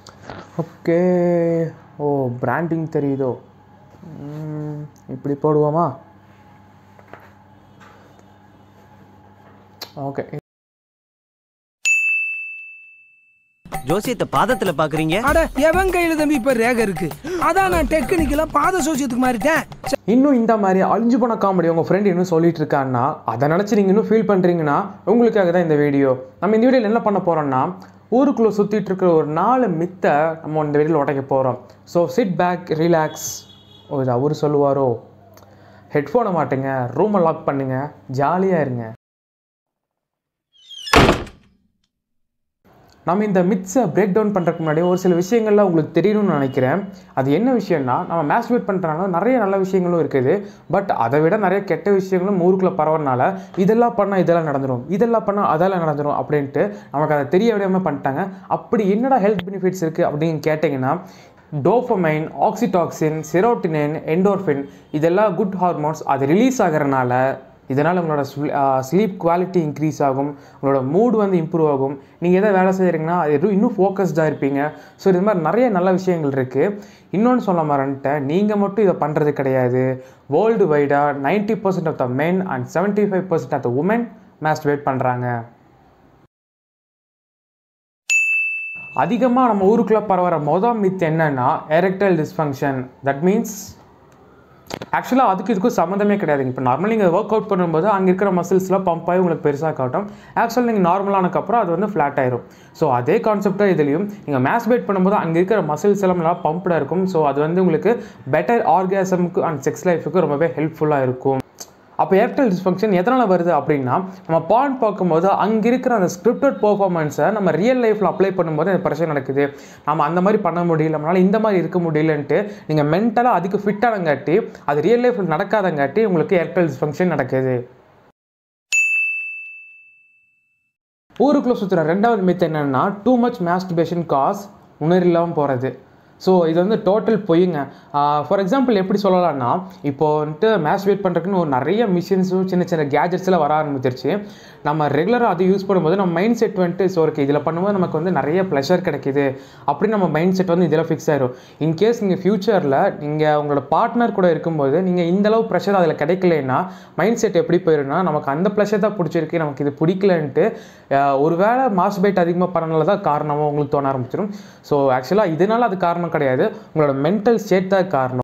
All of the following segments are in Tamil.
ஓகே ஓ பிராண்டிங் தெரியுதோ ம், இப்படி போடுவோமா ஓகே ஜோசியத்தை பாதத்துல பாக்குறீங்க அட எவன் கையில தம்பி இப்ப ரேக இருக்கு அதான் நான் டெக்னிக்கலா பாத சோசியத்துக்கு மாறிட்டேன் இன்னும் இந்த மாதிரி அழிஞ்சு போன காமெடி உங்கள் ஃப்ரெண்ட் இன்னும் சொல்லிட்டு இருக்கான்னா அதை நினச்சி நீங்கள் இன்னும் ஃபீல் பண்ணுறீங்கன்னா உங்களுக்காக தான் இந்த வீடியோ நம்ம இந்த வீடியோவில் என்ன பண்ண போகிறோம்னா ஊருக்குள்ளே சுற்றிட்டு இருக்கிற ஒரு நாலு மித்தை நம்ம இந்த வீடியோவில் உடைக்க போகிறோம் ஸோ சிட் பேக் ரிலாக்ஸ் ஓ இது அவர் சொல்லுவாரோ ஹெட்ஃபோனை மாட்டுங்க ரூமை லாக் பண்ணுங்க ஜாலியாக இருங்க நம்ம இந்த மிக்ஸை பிரேக் டவுன் பண்ணுறதுக்கு முன்னாடி ஒரு சில விஷயங்கள்லாம் உங்களுக்கு தெரியணும்னு நினைக்கிறேன் அது என்ன விஷயம்னா நம்ம மேஸ்டிவேட் பண்ணுறனால நிறைய நல்ல விஷயங்களும் இருக்குது பட் அதை விட நிறைய கெட்ட விஷயங்களும் ஊருக்குள்ளே பரவறனால இதெல்லாம் பண்ணால் இதெல்லாம் நடந்துடும் இதெல்லாம் பண்ணால் அதெல்லாம் நடந்துடும் அப்படின்ட்டு நமக்கு அதை தெரிய விடாமல் பண்ணிட்டாங்க அப்படி என்னடா ஹெல்த் பெனிஃபிட்ஸ் இருக்குது அப்படின்னு கேட்டிங்கன்னா டோஃபமைன் ஆக்சிடாக்சின் செரோட்டினின் எண்டோர்ஃபின் இதெல்லாம் குட் ஹார்மோன்ஸ் அது ரிலீஸ் ஆகிறனால இதனால் உங்களோட ஸ்லீப் குவாலிட்டி இன்க்ரீஸ் ஆகும் உங்களோட மூட் வந்து இம்ப்ரூவ் ஆகும் நீங்கள் எதாவது வேலை செய்கிறீங்கன்னா அது எதுவும் இன்னும் ஃபோக்கஸ்டாக இருப்பீங்க ஸோ இது மாதிரி நிறைய நல்ல விஷயங்கள் இருக்குது இன்னொன்று சொல்ல மறந்துட்டேன் நீங்கள் மட்டும் இதை பண்ணுறது கிடையாது வேர்ல்டு வைடாக ninety percent of the men and seventy five percent of the women masturbate பண்ணுறாங்க அதிகமாக நம்ம ஊருக்குள்ளே பரவற மொதல் மித் என்னன்னா எரெக்டல் டிஸ்ஃபங்க்ஷன் தட் மீன்ஸ் ஆக்சுவலாக அதுக்கு இதுக்கும் சம்மந்தமே கிடையாது இப்போ நார்மலி நீங்கள் ஒர்க் அவுட் பண்ணும்போது அங்கே இருக்கிற மசில்ஸ்லாம் பம்ப் ஆகி உங்களுக்கு பெருசாக காட்டும் ஆக்சுவலாக நீங்கள் நார்மலானக்கப்புறம் அது வந்து ஃப்ளாட் ஆயிரும் ஸோ அதே கான்செப்டாக இதுலையும் நீங்கள் மேஸ்பேட் பண்ணும்போது அங்கே இருக்கிற மசில்ஸ் எல்லாம் நல்லா பம்ப்டாக இருக்கும் ஸோ அது வந்து உங்களுக்கு பெட்டர் ஆர்காசமுக்கு அண்ட் செக்ஸ் லைஃபுக்கு ரொம்பவே ஹெல்ப்ஃபுல்லாக இருக்கும் அப்போ ஏர்டெல் டிஸ்ஃபங்க்ஷன் எதனால் வருது அப்படின்னா நம்ம பான் பார்க்கும்போது அங்கே இருக்கிற அந்த ஸ்கிரிப்டட் பெர்ஃபார்மன்ஸை நம்ம ரியல் லைஃப்பில் அப்ளை பண்ணும்போது அந்த பிரச்சனை நடக்குது நம்ம அந்த மாதிரி பண்ண முடியல நம்மளால் இந்த மாதிரி இருக்க முடியலன்ட்டு நீங்கள் மென்டலாக அதுக்கு ஃபிட்டானங்காட்டி அது ரியல் லைஃப்பில் நடக்காதங்காட்டி உங்களுக்கு ஏர்டெல் டிஸ்ஃபங்க்ஷன் நடக்குது ஊருக்குள்ளே சுற்றுற ரெண்டாவது மித் என்னென்னா டூ மச் மாஸ்டிபேஷன் காஸ் உணரில்லாமல் போகிறது ஸோ இது வந்து டோட்டல் பொய்யுங்க ஃபார் எக்ஸாம்பிள் எப்படி சொல்லலாம்னா இப்போ வந்துட்டு மேஸ்டிபேட் பண்ணுறதுக்குன்னு ஒரு நிறைய மிஷின்ஸும் சின்ன சின்ன கேஜெட்ஸ் எல்லாம் வர ஆரம்பிச்சிருச்சு நம்ம ரெகுலராக அதை யூஸ் பண்ணும்போது நம்ம மைண்ட் செட் வந்துட்டு ஸோ ஓகே இதில் பண்ணும்போது நமக்கு வந்து நிறைய ப்ளஷர் கிடைக்குது அப்படின்னு நம்ம மைண்ட் செட் வந்து இதில் ஃபிக்ஸ் ஆயிரும் இன்கேஸ் நீங்கள் ஃப்யூச்சரில் நீங்கள் உங்களோட பார்ட்னர் கூட இருக்கும்போது நீங்கள் இந்த அளவு ப்ரெஷர் அதில் கிடைக்கலன்னா மைண்ட் செட் எப்படி போயிரும்னா நமக்கு அந்த ப்ளஷர் தான் பிடிச்சிருக்கு நமக்கு இது பிடிக்கலன்ட்டு அஹ், ஒருவேளை மாஸ்பேட் அதிகமாக பண்ணனால தான் காரணமாக உங்களுக்கு தோண ஆரம்பிச்சிடும் ஸோ ஆக்சுவலாக இதனால அது காரணம் கிடையாது உங்களோட மென்டல் ஸ்டேட் தான் காரணம்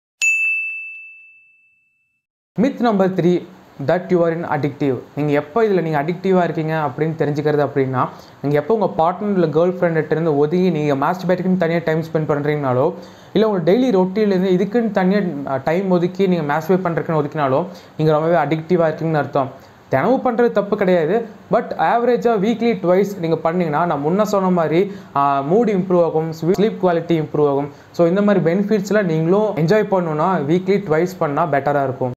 myth number three that you are in addictive நீங்கள் எப்போ இதில் நீங்கள் அடிக்டிவாக இருக்கீங்க அப்படின்னு தெரிஞ்சுக்கிறது அப்படின்னா நீங்கள் எப்போ உங்கள் பார்ட்னர் இல்லை கேர்ள் ஃப்ரெண்ட்கிட்டேருந்து ஒதுங்கி நீங்கள் மாஸ்டிபேட்டுக்குன்னு தனியாக டைம் ஸ்பெண்ட் பண்ணுறீங்கனாலோ இல்லை உங்கள் டெய்லி ரொட்டீன்லேருந்து இதுக்குன்னு தனியாக டைம் ஒதுக்கி நீங்கள் மாஸ்டிபேட் பண்ணுறதுக்குன்னு ஒதுக்கினாலோ நீங்கள் ரொம்பவே அடிக்டிவாக இருக்கீங்கன்னு அர்த்தம் தினமும் பண்ணுறது தப்பு கிடையாது பட் ஆவரேஜாக வீக்லி ட்வைஸ் நீங்கள் பண்ணீங்கன்னா நான் முன்ன சொன்ன மாதிரி மூட் இம்ப்ரூவ் ஆகும் ஸ்லீப் குவாலிட்டி இம்ப்ரூவ் ஆகும் ஸோ இந்த மாதிரி பெனிஃபிட்ஸ்லாம் நீங்களும் என்ஜாய் பண்ணணுன்னா வீக்லி ட்வைஸ் பண்ணால் பெட்டராக இருக்கும்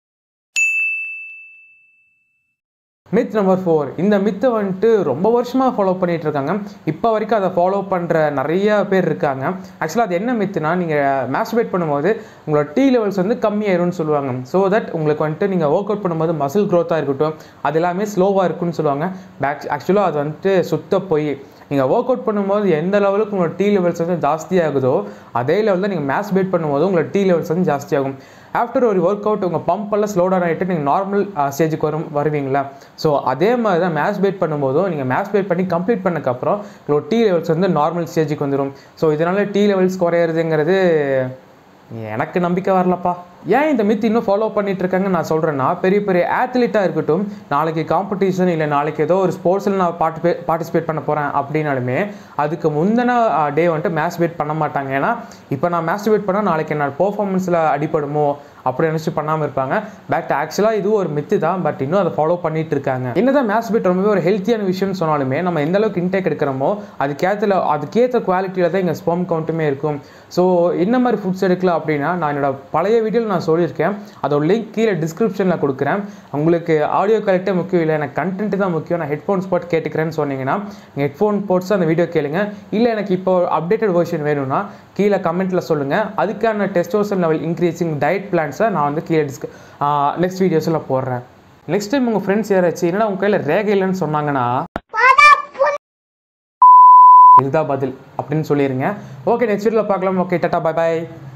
மித் நம்பர் ஃபோர் இந்த மித்தை வந்துட்டு ரொம்ப வருஷமாக ஃபாலோ பண்ணிட்டு இருக்காங்க இப்போ வரைக்கும் அதை ஃபாலோ பண்ணுற நிறைய பேர் இருக்காங்க ஆக்சுவலாக அது என்ன மித்துனா நீங்கள் மேஸ்டிபேட் பண்ணும்போது உங்களோட டி லெவல்ஸ் வந்து கம்மியாயிரும்னு சொல்லுவாங்க ஸோ தட் உங்களுக்கு வந்துட்டு நீங்கள் ஒர்க் அவுட் பண்ணும்போது மசில் க்ரோத்தாக இருக்கட்டும் அது எல்லாமே ஸ்லோவாக இருக்குன்னு சொல்லுவாங்க பேக் ஆக்சுவலாக அது வந்துட்டு சுத்த போய் நீங்கள் ஒர்க் அவுட் பண்ணும்போது எந்த லெவலுக்கு உங்களோட டி லெவல்ஸ் வந்து ஜாஸ்தியாகுதோ அதே லெவலில் நீங்கள் மேஸ்பேட் பண்ணும்போது உங்களோட டி லெவல்ஸ் வந்து ஜாஸ்தியாகும் ஆஃப்டர் ஒரு ஒர்க் அவுட் உங்கள் பம்ப் எல்லாம் ஸ்லோ டவுன் ஆகிட்டு நீங்கள் நார்மல் ஸ்டேஜுக்கு வரும் வருவீங்களா ஸோ அதே மாதிரி தான் மேஸ்பேட் பண்ணும்போதும் நீங்கள் மேஸ்பேட் பண்ணி கம்ப்ளீட் பண்ணக்கப்புறம் உங்களோட டி லெவல்ஸ் வந்து நார்மல் ஸ்டேஜுக்கு வந்துடும் ஸோ இதனால் டி லெவல்ஸ் குறையிறதுங்கிறது எனக்கு நம்பிக்கை வரலப்பா ஏன் இந்த மித் இன்னும் ஃபாலோ பண்ணிட்டு இருக்காங்கன்னு நான் சொல்கிறேன்னா பெரிய பெரிய ஆத்லீட்டாக இருக்கட்டும் நாளைக்கு காம்படிஷன் இல்லை நாளைக்கு ஏதோ ஒரு ஸ்போர்ட்ஸில் நான் பார்ட்டிபே பார்ட்டிசிபேட் பண்ண போகிறேன் அப்படின்னாலுமே அதுக்கு முந்தின டே வந்துட்டு மேஸ்டிபேட் பண்ண மாட்டாங்க ஏன்னா இப்போ நான் மேஸ்டிபேட் பண்ணால் நாளைக்கு என்னோட பெர்ஃபார்மன்ஸில் அடிபடுமோ அப்படி நினச்சி பண்ணாமல் இருப்பாங்க பட் ஆக்சுவலாக இதுவும் ஒரு மித்து தான் பட் இன்னும் அதை ஃபாலோ பண்ணிட்டு இருக்காங்க என்னதான் மேஸ்பிட் ரொம்பவே ஒரு ஹெல்த்தியான விஷயம்னு சொன்னாலுமே நம்ம எந்த அளவுக்கு இன்டேக் எடுக்கிறோமோ அதுக்கேற்ற அதுக்கேற்ற குவாலிட்டியில் தான் எங்கள் ஸ்பெர்ம் கவுண்ட்டுமே இருக்கும் ஸோ என்ன மாதிரி ஃபுட்ஸ் எடுக்கலாம் அப்படின்னா நான் என்னோட பழைய வீடியோவில் நான் சொல்லியிருக்கேன் அதோட லிங்க் கீழே டிஸ்கிரிப்ஷனில் கொடுக்குறேன் உங்களுக்கு ஆடியோ குவாலிட்டியே முக்கியம் இல்லை எனக்கு கண்டென்ட் தான் முக்கியம் நான் ஹெட்ஃபோன்ஸ் போட்டு கேட்டுக்கிறேன்னு சொன்னீங்கன்னா நீங்கள் ஹெட்ஃபோன் போட்ஸ் அந்த வீடியோ கேளுங்க இல்லை எனக்கு இப்போ அப்டேட்டட் வெர்ஷன் வேணும்னா கீழே கமெண்ட்டில் சொல்லுங்கள் அதுக்கான டெஸ்டோசன் லெவல் இன்க்ரீசிங் டயட் பிளான்ஸை நான் வந்து கீழே டிஸ்க நெக்ஸ்ட் வீடியோஸில் போடுறேன் நெக்ஸ்ட் டைம் உங்கள் ஃப்ரெண்ட்ஸ் யாராச்சும் என்னடா உங்கள் கையில் ரேகை இல்லைன்னு சொன்னாங்கன்னா இதுதான் பதில் அப்படின்னு சொல்லிடுங்க ஓகே நெக்ஸ்ட் வீடியோவில் பார்க்கலாம் ஓகே டாட்டா பை பாய்